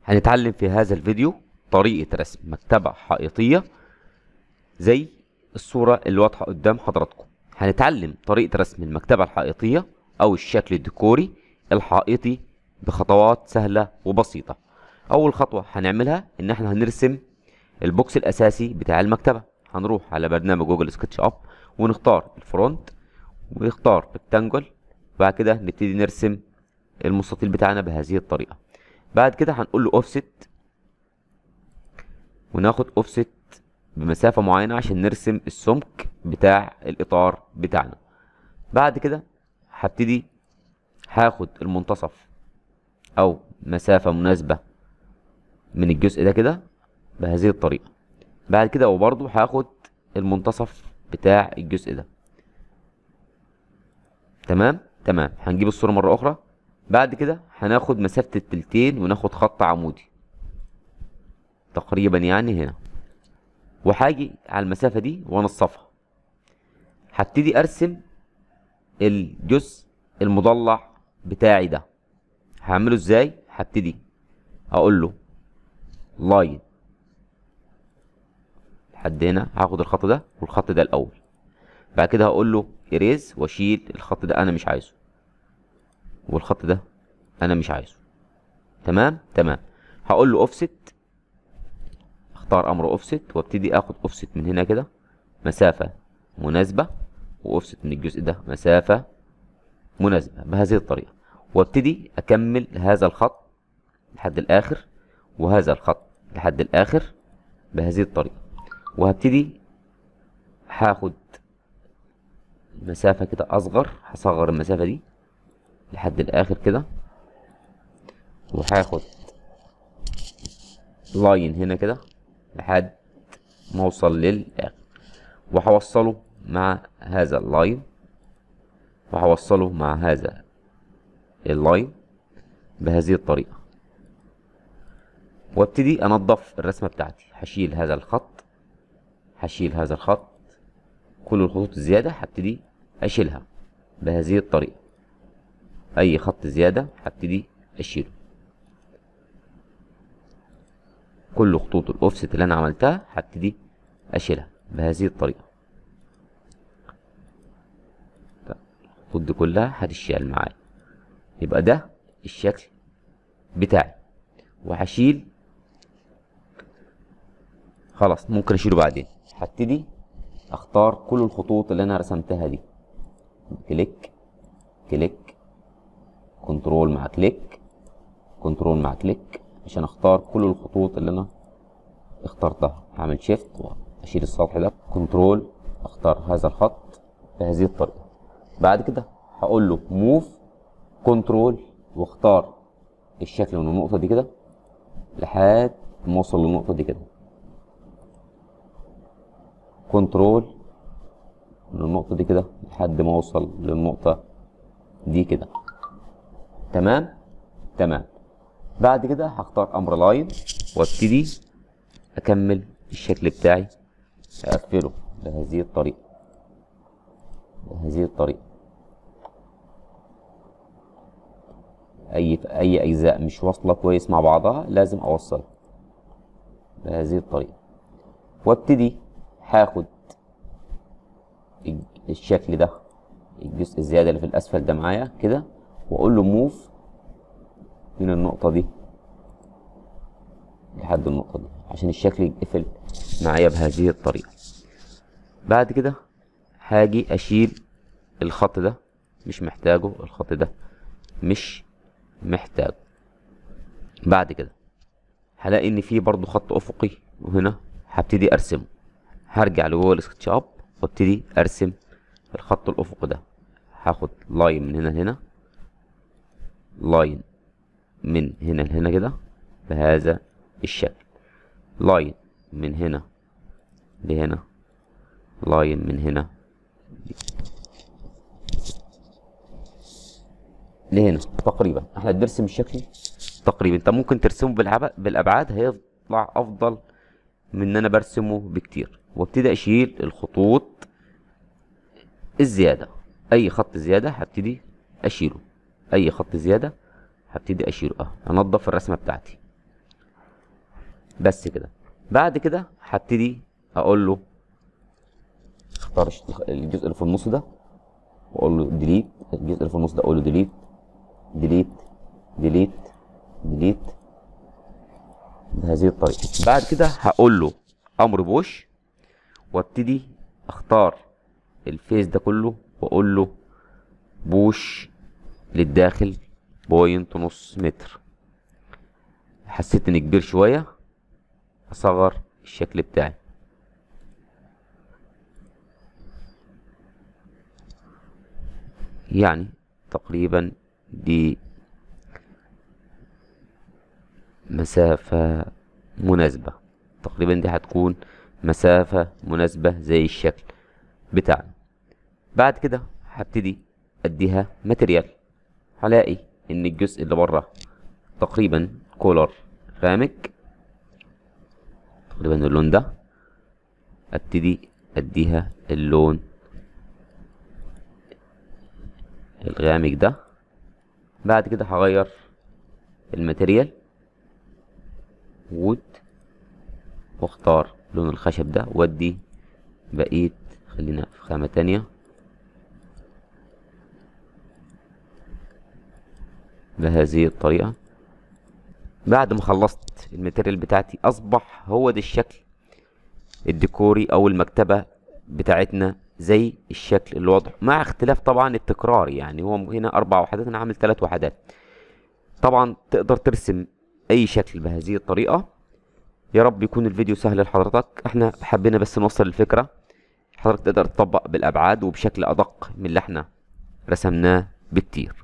هنتعلم في هذا الفيديو طريقة رسم مكتبة حائطية زي الصورة اللي واضحة قدام حضراتكم هنتعلم طريقة رسم المكتبة الحائطية أو الشكل الديكوري الحائطي بخطوات سهلة وبسيطة أول خطوة هنعملها إن احنا هنرسم البوكس الأساسي بتاع المكتبة هنروح على برنامج جوجل سكتش أب ونختار الفرونت ونختار ريكتانجل بعد كده نبتدي نرسم المستطيل بتاعنا بهذه الطريقة بعد كده هنقول له اوفست وناخد اوفست بمسافة معينة عشان نرسم السمك بتاع الإطار بتاعنا بعد كده هبتدي هاخد المنتصف أو مسافة مناسبة من الجزء ده كده بهذه الطريقة بعد كده وبرضه هاخد المنتصف بتاع الجزء ده تمام تمام هنجيب الصورة مرة أخرى بعد كده هناخد مسافة التلتين وناخد خط عمودي تقريبا يعني هنا وهاجي على المسافة دي وانصفها هبتدي ارسم الجزء المضلع بتاعي ده هعمله ازاي هبتدي اقول له لاين لحد هنا هاخد الخط ده والخط ده الاول بعد كده هقول له اريز واشيل الخط ده انا مش عايزه والخط ده انا مش عايزه تمام تمام هقول له اوفست اختار امر اوفست وابتدي اخد اوفست من هنا كده مسافة مناسبة واوفست من الجزء ده مسافة مناسبة بهذه الطريقة وابتدي اكمل هذا الخط لحد الاخر وهذا الخط لحد الاخر بهذه الطريقة وهبتدي هاخد مسافة كده اصغر هصغر المسافة دي لحد الاخر كده وهاخد لاين هنا كده لحد ما اوصل للاخر وهوصله مع هذا اللاين وهوصله مع هذا اللاين بهذه الطريقة وابتدي انضف الرسمة بتاعتي هشيل هذا الخط هشيل هذا الخط كل الخطوط الزيادة هبتدي اشيلها بهذه الطريقة اي خط زيادة هبتدي اشيله كل خطوط الاوفست اللي انا عملتها هبتدي اشيلها بهذه الطريقة الخطوط دي كلها هتشيل معايا يبقى ده الشكل بتاعي وهشيل خلاص ممكن اشيله بعدين هبتدي اختار كل الخطوط اللي انا رسمتها دي كليك كليك كنترول مع كليك كنترول مع كليك عشان اختار كل الخطوط اللي انا اخترتها هعمل شيفت واشيل السطح ده كنترول اختار هذا الخط بهذه الطريقة بعد كده هقول له موف كنترول واختار الشكل من النقطة دي كده لحد ما اوصل للنقطة دي كده كنترول من النقطة دي كده لحد ما اوصل للنقطة دي كده تمام تمام بعد كده هختار امر لاين وابتدي اكمل الشكل بتاعي اقفله بهذه الطريقة بهذه الطريقة اي اي اجزاء مش واصلة كويس مع بعضها لازم اوصلها بهذه الطريقة وابتدي هاخد الشكل ده الجزء الزيادة اللي في الاسفل ده معايا كده واقول له موف من النقطة دي لحد النقطة دي عشان الشكل يتقفل معايا بهذه الطريقة بعد كده هاجي اشيل الخط ده مش محتاجه الخط ده مش محتاجه بعد كده هلاقي ان في برضو خط افقي وهنا هبتدي ارسمه هرجع لجوجل سكتش اب وابتدي ارسم الخط الافقي ده هاخد لاين من هنا لهنا لاين من هنا لهنا كده بهذا الشكل لاين من هنا لهنا لاين من هنا لهنا تقريبا احنا بنرسم الشكل تقريبا انت ممكن ترسمه بالابعاد هيطلع افضل من ان انا برسمه بكتير وابتدي اشيل الخطوط الزيادة اي خط زيادة هبتدي اشيله اي خط زيادة هبتدي اشيله اه انضف الرسمة بتاعتي بس كده بعد كده هبتدي اقول له اختار الش- الجزء اللي في النص ده واقول له ديليت الجزء اللي في النص ده اقول له ديليت ديليت ديليت ديليت بهذه الطريقة بعد كده هقول له امر بوش وابتدي اختار الفيس ده كله واقول له بوش للداخل بوينت نص متر حسيت ان كبير شوية اصغر الشكل بتاعي يعني تقريبا دي مسافة مناسبة تقريبا دي هتكون مسافة مناسبة زي الشكل بتاعنا بعد كده هبتدي اديها ماتريال هلاقي ان الجزء اللي بره تقريبا كولر غامق تقريبا اللون ده ابتدي اديها اللون الغامق ده بعد كده هغير الماتيريال وود واختار لون الخشب ده وادي بقيت خلينا في خامة تانية بهذه الطريقة بعد ما خلصت الماتيريال بتاعتي اصبح هو ده الشكل الديكوري او المكتبة بتاعتنا زي الشكل الواضح مع اختلاف طبعا التكرار يعني هو هنا اربع وحدات انا عامل ثلاث وحدات طبعا تقدر ترسم اي شكل بهذه الطريقة يا رب يكون الفيديو سهل لحضرتك احنا حبينا بس نوصل الفكرة حضرتك تقدر تطبق بالابعاد وبشكل ادق من اللي احنا رسمناه بكتير